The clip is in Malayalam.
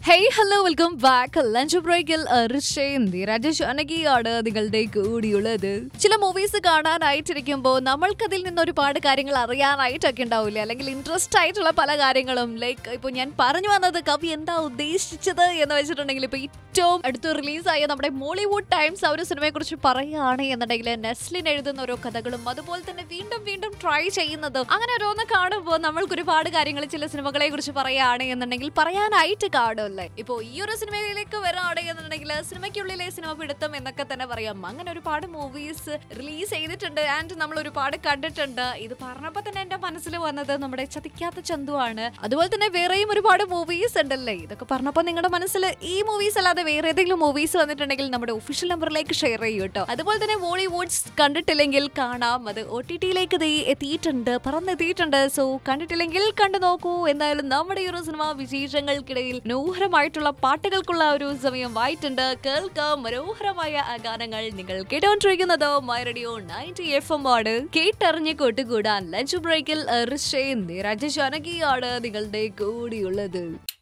hey hello welcome back lunch ബ്രേക്കിൽ ഋഷേന്തി രാജേഷ് അനകിയാണ് നിങ്ങളുടെ കൂടിയുള്ളത് ചില മൂവീസ് കാണാനായിട്ടിരിക്കുമ്പോൾ നമ്മൾക്കതിൽ നിന്ന് ഒരുപാട് കാര്യങ്ങൾ അറിയാനായിട്ടൊക്കെ ഉണ്ടാവില്ലേ അല്ലെങ്കിൽ ഇൻട്രസ്റ്റ് ആയിട്ടുള്ള പല കാര്യങ്ങളും ലൈക്ക് ഇപ്പോൾ ഞാൻ പറഞ്ഞു വന്നത് കവി എന്താ ഉദ്ദേശിച്ചത് എന്ന് വെച്ചിട്ടുണ്ടെങ്കിൽ ഇപ്പോൾ ഏറ്റവും അടുത്ത് റിലീസായ നമ്മുടെ മോളിവുഡ് ടൈംസ് ആ ഒരു സിനിമയെ കുറിച്ച് പറയുകയാണ് എന്നുണ്ടെങ്കിൽ നെസ്ലിൻ എഴുതുന്ന ഓരോ കഥകളും അതുപോലെ തന്നെ വീണ്ടും വീണ്ടും ട്രൈ ചെയ്യുന്നത് അങ്ങനെ ഓരോന്ന് കാണുമ്പോൾ നമ്മൾക്ക് ഒരുപാട് കാര്യങ്ങൾ ചില സിനിമകളെ കുറിച്ച് പറയുകയാണ് എന്നുണ്ടെങ്കിൽ പറയാനായിട്ട് കാണുമല്ലേ ഇപ്പോ ഈ ഒരു സിനിമയിലേക്ക് വരാണ് എന്നുണ്ടെങ്കിൽ സിനിമയ്ക്കുള്ളിലെ സിനിമ പിടുത്തം എന്നൊക്കെ തന്നെ പറയാം അങ്ങനെ ഒരുപാട് മൂവീസ് റിലീസ് ചെയ്തിട്ടുണ്ട് ആൻഡ് നമ്മൾ ഒരുപാട് കണ്ടിട്ടുണ്ട് ഇത് പറഞ്ഞപ്പോൾ തന്നെ എന്റെ മനസ്സിൽ വന്നത് നമ്മുടെ ചതിക്കാത്ത ചന്തുവാണ് അതുപോലെ തന്നെ വേറെയും ഒരുപാട് മൂവീസ് ഉണ്ടല്ലേ ഇതൊക്കെ പറഞ്ഞപ്പോൾ നിങ്ങളുടെ മനസ്സിൽ ഈ മൂവീസ് അല്ലാതെ വേറെ ഏതെങ്കിലും മൂവീസ് വന്നിട്ടുണ്ടെങ്കിൽ നമ്മുടെ ഒഫീഷ്യൽ നമ്പറിലേക്ക് ഷെയർ ചെയ്യൂ കേട്ടോ അതുപോലെ തന്നെ ബോളിവുഡ്സ് കണ്ടിട്ടില്ലെങ്കിൽ കാണാം അത് ഒ ടി ടിയിലേക്ക് ഇത് എത്തിയിട്ടുണ്ട് പറന്നെത്തിയിട്ടുണ്ട് സോ കണ്ടിട്ടില്ലെങ്കിൽ കണ്ടു നോക്കൂ എന്തായാലും നമ്മുടെ ഈ ഒരു സിനിമ വിശേഷങ്ങൾക്കിടയിൽ മനോഹരമായിട്ടുള്ള പാട്ടുകൾക്കുള്ള ഒരു സമയമായിട്ടുണ്ട് കേൾക്കാം മനോഹരമായ ആ ഗാനങ്ങൾ നിങ്ങൾ കേട്ടോണ്ടിരിക്കുന്നത് my radio ninety F M ആണ് കേട്ടറിഞ്ഞ് കൂട്ടുകൂടാൻ ലഞ്ച് ബ്രേക്കിൽ ഋഷേന്ദ് രാജേഷ് അനകിയാണ് നിങ്ങളുടെ കൂടിയുള്ളത്